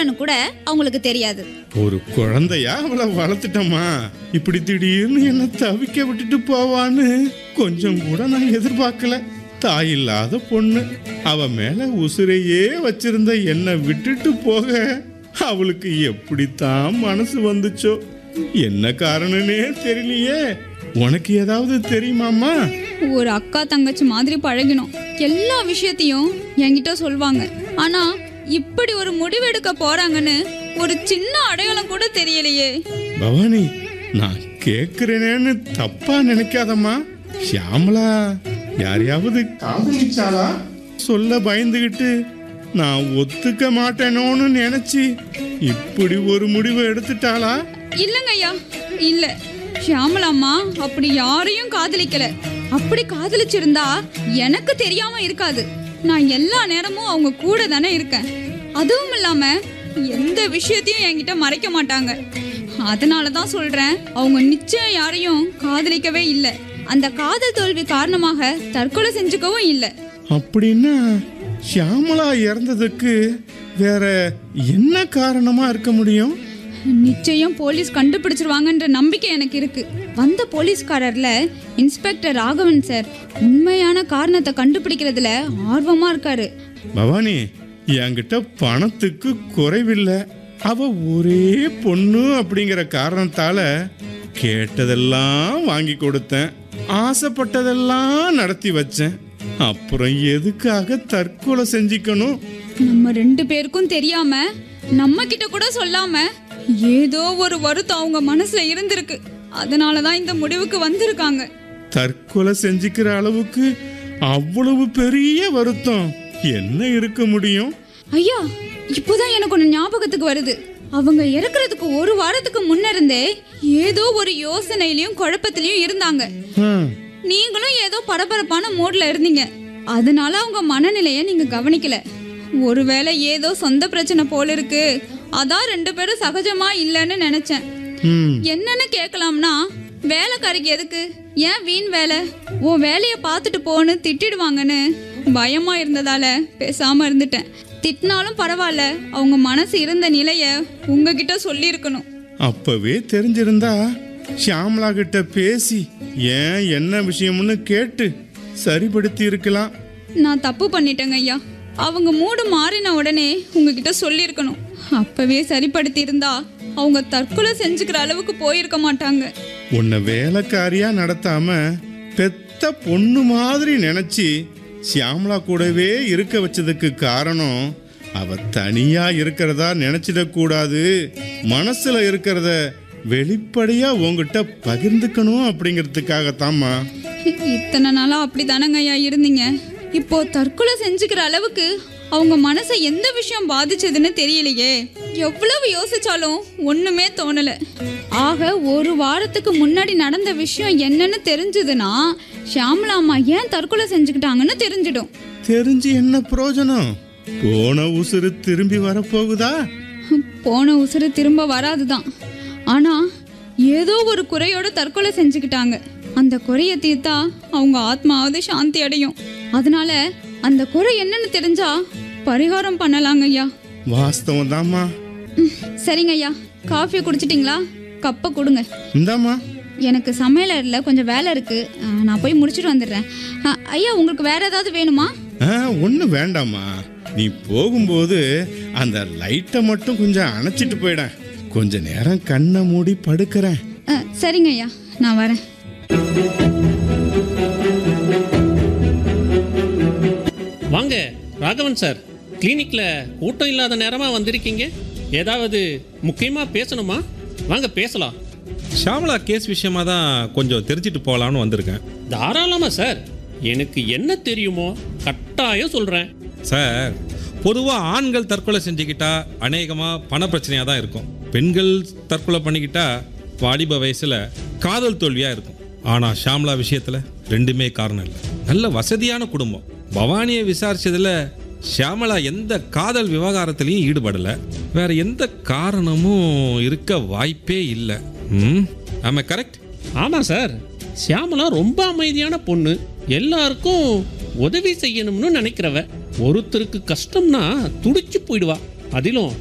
காதலன்னு கூட அவங்களுக்கு தெரியாது ஒரு குழந்தையா அவளை வளர்த்துட்டோமா இப்படி திடீர்னு என்ன தவிக்க விட்டுட்டு போவான்னு கொஞ்சம் கூட நான் எதிர்பார்க்கல தாய் இல்லாத பொண்ணு அவ மேல உசுரையே வச்சிருந்த என்னை விட்டுட்டு போக அவளுக்கு எப்படித்தான் மனசு வந்துச்சோ என்ன காரணனே தெரியலையே உனக்கு ஏதாவது தெரியுமாமா ஒரு அக்கா தங்கச்சி மாதிரி பழகினோம் எல்லா விஷயத்தையும் என்கிட்ட சொல்வாங்க ஆனா இப்படி ஒரு முடிவெடுக்க போறாங்கன்னு ஒரு சின்ன அடையாளம் கூட தெரியலையே பவானி நான் கேக்குறேனேன்னு தப்பா நினைக்காதம்மா ஷியாமலா யாரையாவது காதலிச்சாளா சொல்ல பயந்துகிட்டு நான் ஒத்துக்க மாட்டேனோன்னு நினைச்சு இப்படி ஒரு முடிவை எடுத்துட்டாளா இல்லைங்க ஐயா இல்ல ஷியாமலாம்மா அப்படி யாரையும் காதலிக்கல அப்படி காதலிச்சிருந்தா எனக்கு தெரியாம இருக்காது நான் எல்லா நேரமும் அவங்க கூட தானே இருக்கேன் அதுவும் இல்லாம எந்த விஷயத்தையும் என்கிட்ட மறைக்க மாட்டாங்க அதனால தான் சொல்றேன் அவங்க நிச்சயம் யாரையும் காதலிக்கவே இல்லை அந்த காதல் தோல்வி காரணமாக தற்கொலை செஞ்சுக்கவும் இல்லை அப்படின்னா ஷியாமலா இறந்ததுக்கு வேற என்ன காரணமா இருக்க முடியும் நிச்சயம் போலீஸ் கண்டுபிடிச்சிருவாங்கன்ற நம்பிக்கை எனக்கு இருக்கு வந்த போலீஸ்காரர்ல இன்ஸ்பெக்டர் ராகவன் சார் உண்மையான காரணத்தை கண்டுபிடிக்கிறதுல ஆர்வமா இருக்காரு பவானி என்கிட்ட பணத்துக்கு குறைவில்லை அவ ஒரே பொண்ணு அப்படிங்கிற காரணத்தால கேட்டதெல்லாம் வாங்கி கொடுத்தேன் ஆசைப்பட்டதெல்லாம் நடத்தி வச்சேன் அப்புறம் எதுக்காக தற்கொலை செஞ்சுக்கணும் நம்ம ரெண்டு பேருக்கும் தெரியாம நம்ம கிட்ட கூட சொல்லாம ஏதோ ஒரு வருத்தம் அவங்க மனசுல இருந்திருக்கு அதனாலதான் இந்த முடிவுக்கு வந்திருக்காங்க தற்கொலை செஞ்சுக்கிற அளவுக்கு அவ்வளவு பெரிய வருத்தம் என்ன இருக்க முடியும் ஐயா இப்போதான் எனக்கு ஒன்று ஞாபகத்துக்கு வருது அவங்க இறக்குறதுக்கு ஒரு வாரத்துக்கு முன்ன இருந்தே ஏதோ ஒரு யோசனையிலயும் குழப்பத்திலயும் இருந்தாங்க ஹம், நீங்களும் ஏதோ பரபரப்பான மூட்ல இருந்தீங்க அதனால அவங்க மனநிலைய நீங்க கவனிக்கல ஒருவேளை ஏதோ சொந்த பிரச்சனை போல இருக்கு அதான் ரெண்டு பேரும் சகஜமா இல்லைன்னு நினைச்சேன் ஹம். என்னன்னு கேட்கலாம்னா வேலைக்காரிக்கு எதுக்கு ஏன் வீண் வேலை உன் வேலையை பார்த்துட்டு போன்னு திட்டிடுவாங்கன்னு பயமா இருந்ததால பேசாம இருந்துட்டேன் திட்டினாலும் பரவாயில்ல அவங்க மனசு இருந்த நிலைய உங்ககிட்ட சொல்லியிருக்கணும் அப்பவே தெரிஞ்சிருந்தா ஷியாமலா கிட்ட பேசி ஏன் என்ன விஷயம்னு கேட்டு சரிப்படுத்தி இருக்கலாம் நான் தப்பு பண்ணிட்டேங்க ஐயா அவங்க மூடு மாறின உடனே உங்ககிட்ட சொல்லியிருக்கணும் அப்பவே சரிப்படுத்தி இருந்தா அவங்க தற்கொலை செஞ்சுக்கிற அளவுக்கு போயிருக்க மாட்டாங்க உன்னை வேலைக்காரியா நடத்தாம பெத்த பொண்ணு மாதிரி நினைச்சு ஷியாமலா கூடவே இருக்க வச்சதுக்கு காரணம் அவ தனியா இருக்கிறதா நினைச்சிடக் கூடாது மனசுல இருக்கிறத வெளிப்படையா உன்கிட்ட பகிர்ந்துக்கணும் அப்படிங்கிறதுக்காகத்தாம்மா இத்தனை நாளா அப்படி தானங்க ஐயா இருந்தீங்க இப்போ தற்கொலை செஞ்சுக்கிற அளவுக்கு அவங்க மனசை எந்த விஷயம் பாதிச்சதுன்னு தெரியலையே எவ்வளவு யோசிச்சாலும் ஒண்ணுமே தோணல ஆக ஒரு வாரத்துக்கு முன்னாடி நடந்த விஷயம் என்னன்னு தெரிஞ்சதுன்னா ஷியாமலா அம்மா ஏன் தற்கொலை செஞ்சுக்கிட்டாங்கன்னு தெரிஞ்சிடும் தெரிஞ்சு என்ன பிரயோஜனம் போன உசுறு திரும்பி வரப்போகுதா போன உசுறு திரும்ப வராதுதான் ஆனா ஏதோ ஒரு குறையோட தற்கொலை செஞ்சுக்கிட்டாங்க அந்த குறையை தீர்த்தா அவங்க ஆத்மாவது சாந்தி அடையும் அதனால அந்த குறை என்னன்னு தெரிஞ்சா பரிகாரம் பண்ணலாங்க ஐயா வாஸ்தவம் தாம்மா ம், சரிங்க ஐயா காஃபியை குடிச்சிட்டிங்களா கப்பை கொடுங்க இந்தாம்மா எனக்கு சமையலறையில் கொஞ்சம் வேலை இருக்கு ஆ, நான் போய் முடிச்சிட்டு வந்துடுறேன் ஆ, ஐயா உங்களுக்கு வேற ஏதாவது வேணுமா ஒன்றும் வேண்டாம்மா நீ போகும்போது அந்த லைட்டை மட்டும் கொஞ்சம் அணைச்சிட்டு போயிட கொஞ்ச நேரம் கண்ணை மூடி படுக்கிறேன் ஆ, சரிங்க ஐயா நான் வரேன் வாங்க ராகவன் சார் கிளினிக்ல கூட்டம் இல்லாத நேரமா வந்திருக்கீங்க ஏதாவது முக்கியமா பேசணுமா வாங்க பேசலாம் ஷாமலா கேஸ் விஷயமா தான் கொஞ்சம் தெரிஞ்சுட்டு போகலான்னு வந்திருக்கேன் தாராளமா சார் எனக்கு என்ன தெரியுமோ கட்டாயம் சொல்றேன் சார் பொதுவாக ஆண்கள் தற்கொலை செஞ்சுக்கிட்டா அநேகமாக பண பிரச்சனையாக தான் இருக்கும் பெண்கள் தற்கொலை பண்ணிக்கிட்டா வாலிப வயசில் காதல் தோல்வியாக இருக்கும் ஆனால் ஷாம்லா விஷயத்தில் ரெண்டுமே காரணம் இல்லை நல்ல வசதியான குடும்பம் பவானியை விசாரிச்சதுல ஷியாமலா எந்த காதல் விவகாரத்திலையும் ஈடுபடலை வேற எந்த காரணமும் இருக்க வாய்ப்பே இல்லை ம் ஆமாம் கரெக்ட் ஆமா சார் சியாமலா ரொம்ப அமைதியான பொண்ணு எல்லாருக்கும் உதவி செய்யணும்னு நினைக்கிறவ ஒருத்தருக்கு கஷ்டம்னா துடிச்சு போயிடுவா அதிலும்